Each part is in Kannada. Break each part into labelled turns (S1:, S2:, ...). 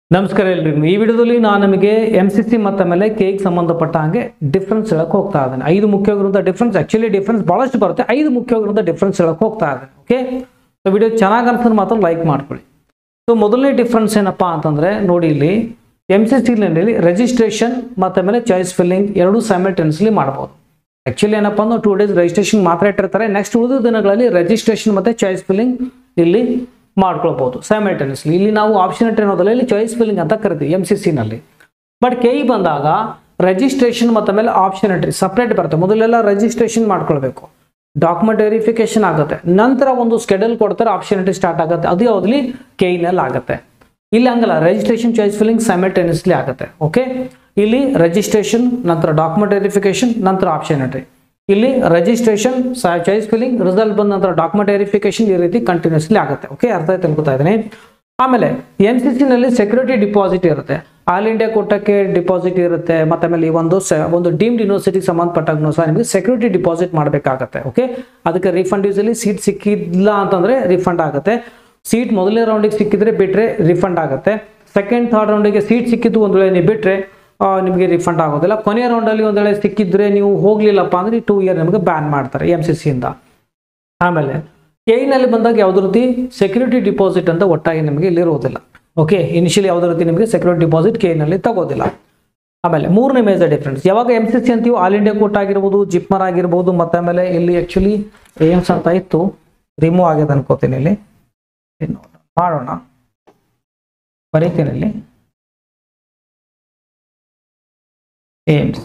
S1: ನಮಸ್ಕಾರ ಎಲ್ರಿಗೂ ಈ ವಿಡಿಯೋದಲ್ಲಿ ನಾನು ನಿಮಗೆ ಎಮ್ ಸಿ ಸಿ ಮತ್ತು ಆಮೇಲೆ ಕೇಕ್ ಸಂಬಂಧಪಟ್ಟ ಹಾಗೆ ಡಿಫ್ರೆನ್ಸ್ ಹೇಳಕ್ ಹೋಗ್ತಾ ಇದ್ದೇನೆ ಐದು ಮುಖ್ಯವಾಗಿರುವಂಥ ಡಿಫ್ರೆನ್ಸ್ ಆಕ್ಚುಲಿ ಡಿಫ್ರೆನ್ಸ್ ಭಾಳಷ್ಟು ಬರುತ್ತೆ ಐದು ಮುಖ್ಯವಾಗಿರುವಂಥ ಡಿಫ್ರೆನ್ಸ್ ಹೇಳಕ್ ಹೋಗ್ತಾ ಇದ್ದೇನೆ ಓಕೆ ಸೊ ವಿಡಿಯೋ ಚೆನ್ನಾಗಿ ಅನ್ಸಿದ್ರೆ ಮಾತ್ರ ಲೈಕ್ ಮಾಡ್ಕೊಳ್ಳಿ ಸೊ ಮೊದಲನೇ ಡಿಫ್ರೆನ್ಸ್ ಏನಪ್ಪ ಅಂತಂದರೆ ನೋಡಿ ಇಲ್ಲಿ ಎಮ್ ಸಿ ಸಿನಲ್ಲಿ ರಿಜಿಸ್ಟ್ರೇಷನ್ ಮತ್ತು ಆಮೇಲೆ ಚಾಯ್ಸ್ ಫಿಲ್ಲಿಂಗ್ ಎರಡೂ ಸೈಮಲ್ಟೇನಿಯಸ್ಲಿ ಮಾಡ್ಬೋದು ಆ್ಯಕ್ಚುಲಿ ಏನಪ್ಪ ಅಂದ್ರೆ ಟೂ ಡೇಸ್ ರಿಜಿಸ್ಟ್ರೇಷನ್ ಮಾತ್ರ ಇಟ್ಟಿರ್ತಾರೆ ನೆಕ್ಸ್ಟ್ ಉಳಿದ ದಿನಗಳಲ್ಲಿ ರಿಜಿಸ್ಟ್ರೇಷನ್ ಮತ್ತು ಚಾಯ್ಸ್ ಫಿಲ್ಲಿಂಗ್ ಇಲ್ಲಿ ಮಾಡ್ಕೊಳ್ಬೋದು ಸೈಮಲ್ಟೇನಿಯಸ್ಲಿ ಇಲ್ಲಿ ನಾವು ಆಪ್ಷನ್ ಅನ್ನೋದಲ್ಲ ಇಲ್ಲಿ ಚಾಯ್ಸ್ ಫಿಲ್ಲಿಂಗ್ ಅಂತ ಕರಿತೀವಿ ಎಮ್ ಸಿ ಸಿನಲ್ಲಿ ಬಟ್ ಕೆ ಇ ಬಂದಾಗ ರಿಜಿಸ್ಟ್ರೇಷನ್ ಮತ್ತು ಆಮೇಲೆ ಆಪ್ಷನ್ ಎಂಟ್ರಿ ಸಪ್ರೇಟ್ ಬರುತ್ತೆ ಮೊದಲೆಲ್ಲ ರಿಜಿಸ್ಟ್ರೇಷನ್ ಮಾಡ್ಕೊಳ್ಬೇಕು ಡಾಕ್ಯುಮೆಂಟ್ ವೆರಿಫಿಕೇಶನ್ ಆಗುತ್ತೆ ನಂತರ ಒಂದು ಸ್ಕೆಡ್ಯೂಲ್ ಕೊಡ್ತಾರೆ ಆಪ್ಷನ್ ಎಂಟ್ರಿ ಸ್ಟಾರ್ಟ್ ಆಗುತ್ತೆ ಅದು ಯಾವ್ದಲ್ಲಿ ಕೆ ಇನಲ್ಲಿ ಆಗುತ್ತೆ ಇಲ್ಲಿ ಹಂಗಲ್ಲ ರಿಜಿಸ್ಟ್ರೇಷನ್ ಚಾಯ್ಸ್ ಫಿಲ್ಲಿಂಗ್ ಸೈಮಲ್ಟೇನಿಯಸ್ಲಿ ಆಗುತ್ತೆ ಓಕೆ ಇಲ್ಲಿ ರಿಜಿಸ್ಟ್ರೇಷನ್ ನಂತರ ಡಾಕ್ಯುಮೆಂಟ್ ವೆರಿಫಿಕೇಶನ್ ನಂತರ ಆಪ್ಷನ್ ಎಂಟ್ರಿ ಇಲ್ಲಿ ರಿಜಿಸ್ಟ್ರೇಷನ್ ಚಾಯ್ಸ್ ಫಿಲ್ಲಿಂಗ್ ರಿಸಲ್ಟ್ ಬಂದ ನಂತರ ಡಾಕ್ಯುಮೆಂಟ್ ವೆರಿಫಿಕೇಶನ್ ಈ ರೀತಿ ಕಂಟಿನ್ಯೂಸ್ಲಿ ಆಗುತ್ತೆ ಓಕೆ ಅರ್ಥ ಆಯ್ತು ಅನ್ಕೋತಾ ಇದ್ದೀನಿ ಆಮೇಲೆ ಎನ್ ಸಿ ಸಿನಲ್ಲಿ ಸೆಕ್ಯೂರಿಟಿ ಡಿಪಾಸಿಟ್ ಇರುತ್ತೆ ಆಲ್ ಇಂಡಿಯಾ ಕೊಟ್ಟಕ್ಕೆ ಡಿಪಾಸಿಟ್ ಇರುತ್ತೆ ಮತ್ತೆ ಆಮೇಲೆ ಈ ಒಂದು ಸ ಒಂದು ಡೀಮ್ಡ್ ಯೂನಿವರ್ಸಿಟಿಗೆ ಸಂಬಂಧಪಟ್ಟಾಗೂ ಸಹ ನಿಮಗೆ ಸೆಕ್ಯೂರಿಟಿ ಡಿಪಾಸಿಟ್ ಮಾಡಬೇಕಾಗತ್ತೆ ಓಕೆ ಅದಕ್ಕೆ ರಿಫಂಡ್ ಯೂಸಲಿ ಸೀಟ್ ಸಿಕ್ಕಿಲ್ಲ ಅಂತಂದ್ರೆ ರಿಫಂಡ್ ಆಗುತ್ತೆ ಸೀಟ್ ಮೊದಲನೇ ರೌಂಡಿಗೆ ಸಿಕ್ಕಿದ್ರೆ ಬಿಟ್ಟರೆ ರಿಫಂಡ್ ಆಗುತ್ತೆ ಸೆಕೆಂಡ್ ಥರ್ಡ್ ರೌಂಡಿಗೆ ಸೀಟ್ ಸಿಕ್ಕಿದ್ದು ಒಂದು ವೇಳೆ ನೀವು ಬಿಟ್ಟರೆ ನಿಮಗೆ ರಿಫಂಡ್ ಆಗೋದಿಲ್ಲ ಕೊನೆಯ ರೌಂಡಲ್ಲಿ ಒಂದು ವೇಳೆ ಸಿಕ್ಕಿದ್ರೆ ನೀವು ಹೋಗ್ಲಿಲ್ಲಪ್ಪ ಅಂದ್ರೆ ಟೂ ಇಯರ್ ನಿಮಗೆ ಬ್ಯಾನ್ ಮಾಡ್ತಾರೆ ಎಮ್ ಸಿ ಸಿಯಿಂದ ಆಮೇಲೆ ನಲ್ಲಿ ಬಂದಾಗ ಯಾವುದೇ ರೀತಿ ಸೆಕ್ಯೂರಿಟಿ ಡಿಪಾಸಿಟ್ ಅಂತ ಒಟ್ಟಾಗಿ ನಿಮಗೆ ಇಲ್ಲಿ ಇರುವುದಿಲ್ಲ ಓಕೆ ಇನಿಷಿಯಲಿ ಯಾವುದೇ ರೀತಿ ನಿಮಗೆ ಸೆಕ್ಯೂರಿಟಿ ಡಿಪಾಸಿಟ್ ನಲ್ಲಿ ತಗೋದಿಲ್ಲ ಆಮೇಲೆ ಮೂರನೇ ಮೇಜರ್ ಡಿಫ್ರೆನ್ಸ್ ಯಾವಾಗ ಎಮ್ ಸಿ ಸಿ ಅಂತೀವಿ ಆಲ್ ಇಂಡಿಯಾ ಕೋಟ್ ಆಗಿರ್ಬೋದು ಜಿಪ್ಮರ್ ಆಗಿರ್ಬೋದು ಮತ್ತೆ ಆಮೇಲೆ ಇಲ್ಲಿ ಆ್ಯಕ್ಚುಲಿ ಏಮ್ಸ್ ಅಂತ ಇತ್ತು ರಿಮೂವ್ ಆಗಿದೆ ಅನ್ಕೋತೀನಿ ಇಲ್ಲಿ ಇನ್ನು ಮಾಡೋಣ ಬರೀತೀನಿ ಇಲ್ಲಿ ಏಮ್ಸ್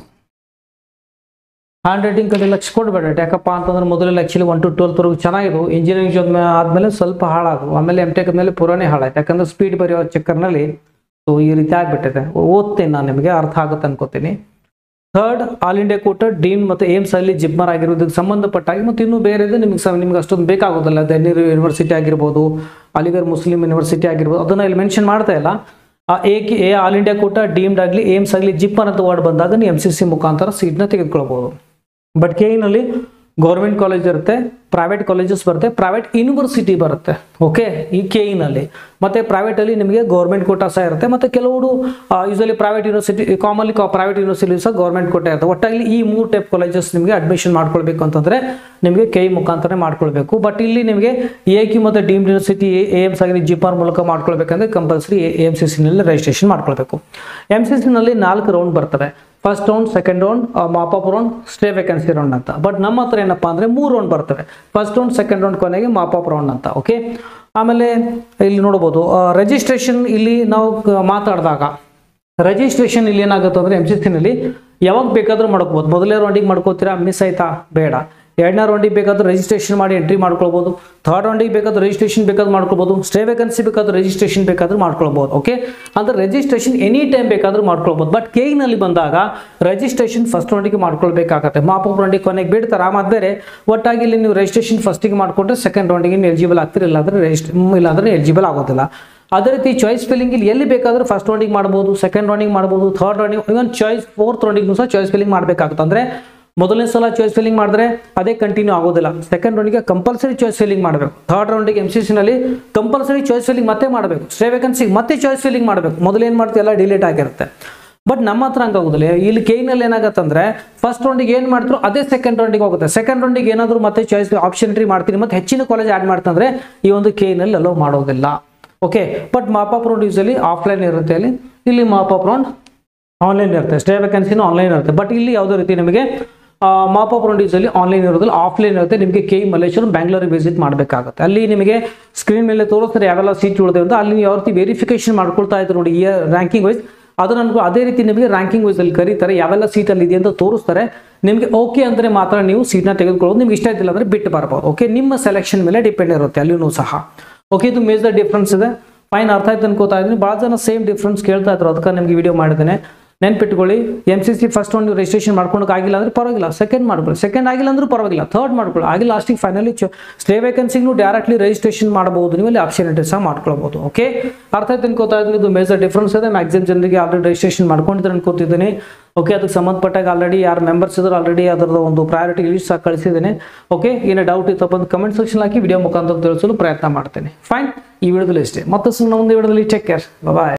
S1: ಹ್ಯಾಂಡ್ ರೈಟಿಂಗ್ ಕಡೆ ಲಕ್ಷ ಕೊಡಬೇಡ ಯಾಕಪ್ಪ ಅಂತಂದ್ರೆ ಮೊದಲೆಲ್ಲ ಆ್ಯಕ್ಚುಲಿ ಒನ್ ಟು ಟ್ವೆಲ್ತ್ವರೆಗೂ ಚೆನ್ನಾಗಿದ್ದು ಇಂಜಿನಿಯರಿಂಗ್ ಜಾಬ್ ಆದಮೇಲೆ ಸ್ವಲ್ಪ ಹಾಳಾದವು ಆಮೇಲೆ ಎಮ್ ಟೆಕ್ ಮೇಲೆ ಪುರಾನೇ ಹಾಳಾಯ್ತು ಯಾಕಂದ್ರೆ ಸ್ಪೀಡ್ ಬರೆಯೋ ಚಕ್ಕರ್ನಲ್ಲಿ ಸೊ ಈ ರೀತಿ ಆಗಿಬಿಟ್ಟಿದೆ ಓದ್ತೀನಿ ನಾನು ನಿಮಗೆ ಅರ್ಥ ಆಗುತ್ತೆ ಅನ್ಕೋತೀನಿ third all India quota deemed ಮತ್ತು ಏಮ್ಸ್ ಅಲ್ಲಿ ಜಿಪ್ಮರ್ ಆಗಿರೋದಕ್ಕೆ ಸಂಬಂಧಪಟ್ಟಾಗಿ ಮತ್ತು ಇನ್ನೂ ಬೇರೆ ಇದೆ ನಿಮಗೆ ಸ ನಿಮ್ಗೆ ಅಷ್ಟೊಂದು ಬೇಕಾಗೋದಿಲ್ಲ ದೆನ್ನೀರು ಯೂನಿವರ್ಸಿಟಿ ಆಗಿರ್ಬೋದು ಅಲಿಗರ್ ಮುಸ್ಲಿಂ ಯೂನಿವರ್ಸಿಟಿ ಆಗಿರ್ಬೋದು ಅದನ್ನು ಇಲ್ಲಿ ಮೆನ್ಷನ್ ಮಾಡ್ತಾ ಇಲ್ಲ ಆ A K A all India quota deemed ಆಗಲಿ ಏಮ್ಸ್ ಆಗಲಿ ಜಿಪ್ಪರ್ ಅಂತ ವರ್ಡ್ ಬಂದಾಗ ನೀವು ಎಮ್ ಸಿ ಸಿ ಮುಖಾಂತರ ಸೀಟ್ನ ತೆಗೆದುಕೊಳ್ಬೋದು ಬಟ್ ಕೆ ಇನಲ್ಲಿ ಗೌರ್ಮೆಂಟ್ ಕಾಲೇಜ್ ಇರುತ್ತೆ ಪ್ರೈವೇಟ್ ಕಾಲೇಜಸ್ ಬರುತ್ತೆ ಪ್ರೈವೇಟ್ ಯೂನಿವರ್ಸಿಟಿ ಬರುತ್ತೆ ಓಕೆ ಈ ಕೆ ಇನಲ್ಲಿ ಮತ್ತು ಪ್ರೈವೇಟಲ್ಲಿ ನಿಮಗೆ ಗೌರ್ಮೆಂಟ್ ಕೋಟಾ ಸಹ ಇರುತ್ತೆ ಮತ್ತು ಕೆಲವರು usually private university commonly private university ಸಹ ಗೌರ್ಮೆಂಟ್ ಕೋಟಾ ಇರುತ್ತೆ ಒಟ್ಟಾಗಿ ಈ ಮೂರು ಟೈಪ್ ಕಾಲೇಜಸ್ ನಿಮಗೆ ಅಡ್ಮಿಷನ್ ಮಾಡ್ಕೊಳ್ಬೇಕು ಅಂತಂದರೆ ನಿಮಗೆ ಕೆ ಇ ಮುಖಾಂತರ ಮಾಡ್ಕೊಳ್ಬೇಕು ಬಟ್ ಇಲ್ಲಿ ನಿಮಗೆ ಎ ಕ್ಯೂ ಮತ್ತು ಡೀಮ್ಡ್ ಯೂನಿವರ್ಸಿಟಿ ಎ ಎಮ್ ಸಾಗಿ ಜಿಪಾರ್ ಮೂಲಕ ಮಾಡ್ಕೊಳ್ಬೇಕಂದ್ರೆ ಕಂಪಲ್ಸರಿ ಎ ಎಮ್ ಸಿ ಸಿನಲ್ಲಿ ರಿಜಿಸ್ಟ್ರೇಷನ್ ಮಾಡ್ಕೊಳ್ಬೇಕು ಎಮ್ ಸಿ ಸಿನಲ್ಲಿ ನಾಲ್ಕು ರೌಂಡ್ ಬರ್ತವೆ first round second round mop up round stay vacancy round ಅಂತ ಬಟ್ ನಮ್ಮ ಹತ್ರ ಏನಪ್ಪ ಅಂದರೆ ಮೂರು ರೌಂಡ್ ಬರ್ತವೆ ಫಸ್ಟ್ ರೌಂಡ್ ಸೆಕೆಂಡ್ ರೌಂಡ್ ಕೊನೆಗೆ ಮಾಪಪ್ ರೌಂಡ್ ಅಂತ ಓಕೆ ಆಮೇಲೆ ಇಲ್ಲಿ ನೋಡ್ಬೋದು ರಿಜಿಸ್ಟ್ರೇಷನ್ ಇಲ್ಲಿ ನಾವು ಕ- ಮಾತಾಡಿದಾಗ ರಿಜಿಸ್ಟ್ರೇಷನ್ ಇಲ್ಲಿ ಏನಾಗುತ್ತೆ ಅಂದರೆ ಎಮ್ ಸಿ ಸಿನಲ್ಲಿ ಯಾವಾಗ ಬೇಕಾದರೂ ಮಾಡ್ಕೋಬೋದು ಮೊದಲನೇ ರೌಂಡಿಗೆ ಮಾಡ್ಕೋತೀರಾ ಮಿಸ್ ಆಯ್ತಾ ಬೇಡ ಎರಡನೇ ರೌಂಡಿಗೆ ಬೇಕಾದ್ರೆ ರಿಜಿಸ್ಟ್ರೇಷನ್ ಮಾಡಿ ಎಂಟ್ರಿ ಮಾಡ್ಕೊಳ್ಬೋದು ಥರ್ಡ್ ರೌಂಡಿಗೆ ಬೇಕಾದ್ರೆ ರಿಜಿಸ್ಟ್ರೇಷನ್ ಬೇಕಾದ್ರೆ ಮಾಡ್ಕೊಳ್ಬೋದು ಸ್ಟೇ ವೇಕೆನ್ಸಿ ಬೇಕಾದ್ರೆ ರಿಜಿಸ್ಟ್ರೇಷನ್ ಬೇಕಾದ್ರೂ ಮಾಡ್ಕೊಳ್ಬೋದು ಓಕೆ ಅಂದರೆ ರಿಜಿಸ್ಟ್ರೇಷನ್ ಎನಿ ಟೈಮ್ ಬೇಕಾದ್ರೂ ಮಾಡ್ಕೊಳ್ಬೋದು ಬಟ್ ಕೇನಲ್ಲಿ ಬಂದಾಗ ರಿಜಿಸ್ಟ್ರೇಷನ್ ಫಸ್ಟ್ ರೌಂಡಿಗೆ ಮಾಡ್ಕೊಳ್ಬೇಕಾಗತ್ತೆ ಮಾಪಪ್ ರೌಂಡಿಗೆ ಕೊನೆಗೆ ಬಿಡ್ತಾರೆ ಆಮೇಲೆ ಬೇರೆ ಒಟ್ಟಾಗಿ ಇಲ್ಲಿ ನೀವು ರಿಜಿಸ್ಟ್ರೇಷನ್ ಫಸ್ಟಿಗೆ ಮಾಡ್ಕೊಂಡ್ರೆ ಸೆಕೆಂಡ್ ರೌಂಡಿಗೆ ನೀವು ಎಲಿಜಿಬಲ್ ಆಗ್ತೀರಿ ಇಲ್ಲಾಂದ್ರೆ ರಿಜಿಸ್ಟ್ರೇ ಇಲ್ಲಾಂದ್ರೆ ಎಲಿಜಿಬಲ್ ಆಗೋದಿಲ್ಲ ಅದೇ ರೀತಿ ಚಾಯ್ಸ್ ಫಿಲ್ಲಿಂಗ್ ಇಲ್ಲಿ ಎಲ್ಲಿ ಬೇಕಾದರೂ ಫಸ್ಟ್ ರೌಂಡಿಗೆ ಮಾಡ್ಬೋದು ಸೆಕೆಂಡ್ ರೌಂಡಿಗೆ ಮಾಡ್ಬೋದು ಥರ್ಡ್ ರೌಂಡಿಗೆ ಇವನ್ ಚಾಯ್ಸ್ ಫೋರ್ತ್ ರೌಂಡಿಗೂ ಸಹ ಚಾಯ್ಸ್ ಫಿಲ್ಲಿಂಗ್ ಮಾಡಬೇಕಾಗುತ್ತೆ ಅಂದರೆ ಮೊದಲನೇ ಸಲ ಚಾಯ್ಸ್ ಫಿಲ್ಲಿಂಗ್ ಮಾಡಿದ್ರೆ ಅದೇ ಕಂಟಿನ್ಯೂ ಆಗೋದಿಲ್ಲ ಸೆಕೆಂಡ್ ರೌಂಡಿಗೆ ಕಂಪಲ್ಸರಿ ಚಾಯ್ಸ್ ಫಿಲ್ಲಿಂಗ್ ಮಾಡಬೇಕು ಥರ್ಡ್ ರೌಂಡಿಗೆ ಎಮ್ ಸಿ ಸಿನಲ್ಲಿ ಕಂಪಲ್ಸರಿ ಚಾಯ್ಸ್ ಫಿಲ್ಲಿಂಗ್ ಮತ್ತೆ ಮಾಡಬೇಕು ಸ್ಟೇ ವೇಕೆನ್ಸಿಗೆ ಮತ್ತೆ ಚಾಯ್ಸ್ ಫಿಲ್ಲಿಂಗ್ ಮಾಡಬೇಕು ಮೊದಲೇನು ಮಾಡ್ತೀವಿ ಎಲ್ಲ ಡಿಲೀಟ್ ಆಗಿರುತ್ತೆ ಬಟ್ ನಮ್ಮ ಹತ್ರ ಹಂಗಾಗೋದಿಲ್ಲ ಇಲ್ಲಿ ಕೇನಲ್ಲಿ ಏನಾಗುತ್ತೆ ಅಂದ್ರೆ ಫಸ್ಟ್ ರೌಂಡಿಗೆ ಏನು ಮಾಡ್ತಾರೋ ಅದೇ ಸೆಕೆಂಡ್ ರೌಂಡಿಗೆ ಹೋಗುತ್ತೆ ಸೆಕೆಂಡ್ ರೌಂಡಿಗೆ ಏನಾದರೂ ಮತ್ತೆ ಚಾಯ್ಸ್ ಆಪ್ಷನ್ ಎಂಟ್ರಿ ಮಾಡ್ತೀನಿ ಮತ್ತೆ ಹೆಚ್ಚಿನ ಕಾಲೇಜ್ ಆ್ಯಡ್ ಮಾಡ್ತಂದ್ರೆ ಈ ಒಂದು ಕೇನಲ್ಲಿ ಅಲೋ ಮಾಡೋದಿಲ್ಲ okay but mop up round usually offline ಇರುತ್ತೆ ಅಲ್ಲಿ ಇಲ್ಲಿ ಮಾಪಪ್ ರೌಂಡ್ ಆನ್ಲೈನ್ ಇರುತ್ತೆ ಸ್ಟೇ ವೇಕೆನ್ಸಿನೂ ಆನ್ಲೈನ್ ಇರುತ್ತೆ ಬಟ್ ಇಲ್ಲಿ ಯಾವುದೇ ರೀತಿ ನಿಮಗೆ ಮಾಪಪ್ ರೌಂಡ್ ಯೂಸಲಿ ಆನ್ಲೈನ್ ಇರೋದಿಲ್ಲ ಆಫ್ಲೈನ್ ಇರುತ್ತೆ ನಿಮಗೆ ಕೆ ಇ ಮಲ್ಲೇಶ್ವರಂ ಬ್ಯಾಂಗ್ಳೂರಿಗೆ ವಿಸಿಟ್ ಮಾಡಬೇಕಾಗುತ್ತೆ ಅಲ್ಲಿ ನಿಮಗೆ ಸ್ಕ್ರೀನ್ ಮೇಲೆ ತೋರಿಸ್ತಾರೆ ಯಾವೆಲ್ಲ ಸೀಟ್ ಉಳಿದೆ ಅಂತ ಅಲ್ಲಿ ನೀವು ಯಾವ ರೀತಿ ವೆರಿಫಿಕೇಶನ್ ಮಾಡ್ಕೊಳ್ತಾ ಇದ್ರು ನೋಡಿ ಇಯರ್ ರ್ಯಾಂಕಿಂಗ್ ವೈಸ್ ಅದು ನನಗೂ ಅದೇ ರೀತಿ ನಿಮಗೆ ರ್ಯಾಂಕಿಂಗ್ ವೈಸ್ ಅಲ್ಲಿ ಕರೀತಾರೆ ಯಾವೆಲ್ಲ ಸೀಟಲ್ಲಿ ಇದೆ ಅಂತ ತೋರಿಸ್ತಾರೆ ನಿಮಗೆ ಓಕೆ ಅಂದರೆ ಮಾತ್ರ ನೀವು ಸೀಟ್ನ ತೆಗೆದುಕೊಳ್ಳೋದು ನಿಮ್ಗೆ ಇಷ್ಟ ಇದ್ದಿಲ್ಲ ಅಂದರೆ ಬಿಟ್ಟು ಬರ್ಬೋದು ಓಕೆ ನಿಮ್ಮ ಸೆಲೆಕ್ಷನ್ ಮೇಲೆ ಡಿಪೆಂಡ್ ಇರುತ್ತೆ ಅಲ್ಲಿನೂ ಸಹ ಓಕೆ ಇದು ಮೇಜರ್ ಡಿಫ್ರೆನ್ಸ್ ಇದೆ ಫೈನ್ ಅರ್ಥ ಆಯ್ತು ಅನ್ಕೋತಾ ಇದ್ದೀನಿ ಭಾಳ ಜನ ಸೇಮ್ ಡಿಫ್ರೆನ್ಸ್ ಕೇಳ್ತಾ ಇದ್ರು ಅದಕ್ಕೆ ನಿಮಗೆ ವಿಡಿಯೋ ಮಾಡಿದ್ದೇನೆ ನೆನ್ಪಿಟ್ಕೊಳ್ಳಿ ಎಮ್ ಸಿ ಸಿ ಫಸ್ಟ್ ಒಂದು ರಿಜಿಸ್ಟ್ರೇಷನ್ ಮಾಡ್ಕೊಳಕ್ಕೆ ಆಗಿಲ್ಲ ಅಂದ್ರೆ ಪರವಾಗಿಲ್ಲ ಸೆಕೆಂಡ್ ಮಾಡ್ಕೊಳ್ಳಿ ಸೆಕೆಂಡ್ ಆಗಿಲ್ಲ ಅಂದ್ರೂ ಪರವಾಗಿಲ್ಲ ಥರ್ಡ್ ಮಾಡ್ಕೊಳ್ಳಿ ಆಗಿಲ್ಲ ಲಾಸ್ಟಿಗೆ ಫೈನಲಿ ಸ್ಟೇ ವೇಕೆನ್ಸಿಗೂ ಡೈರೆಕ್ಟ್ಲಿ ರಿಜಿಸ್ಟ್ರೇಷನ್ ಮಾಡಬಹುದು ನೀವು ಅಲ್ಲಿ ಆಪ್ಷನ್ ಎಂಟ್ರಿ ಸಹ ಮಾಡ್ಕೊಳ್ಬೋದು ಓಕೆ ಅರ್ಥ ಆಯ್ತು ಅನ್ಕೋತಾ ಇದ್ದೀನಿ ಇದು ಮೇಜರ್ ಡಿಫ್ರೆನ್ಸ್ ಇದೆ ಮ್ಯಾಕ್ಸಿಮಮ್ ಜನರಿಗೆ ಆಲ್ರೆಡಿ ರಿಜಿಸ್ಟ್ರೇಷನ್ ಮಾಡ್ಕೊಂಡಿದ್ರೆ ಅನ್ಕೋತಿದ್ದೀನಿ ಓಕೆ ಅದಕ್ಕೆ ಸಂಬಂಧಪಟ್ಟಾಗ ಆಲ್ರೆಡಿ ಯಾರು ಮೆಂಬರ್ಸ್ ಇದ್ರು ಆಲ್ರೆಡಿ ಅದರದ ಒಂದು ಪ್ರಯಾರಿಟಿ ಲಿಸ್ಟ್ ಸಹ ಕಳಿಸಿದ್ದೇನೆ ಓಕೆ ಏನೋ ಡೌಟ್ ಇತ್ತಪ್ಪ ಅಂತ ಕಮೆಂಟ್ ಸೆಕ್ಷನ್ ಹಾಕಿ ವಿಡಿಯೋ ಮುಖಾಂತರ ತಿಳಿಸಲು ಪ್ರಯತ್ನ ಮಾಡ್ತೇನೆ ಫೈನ್ ಈ ವಿಡಿಯೋದಲ್ಲಿ ಇಷ್ಟೇ ಮತ್ತೆ ಒಂದು ವಿಡಿಯೋದಲ್ಲಿ ಟೇಕ್ ಕೇರ್ ಬಾಯ್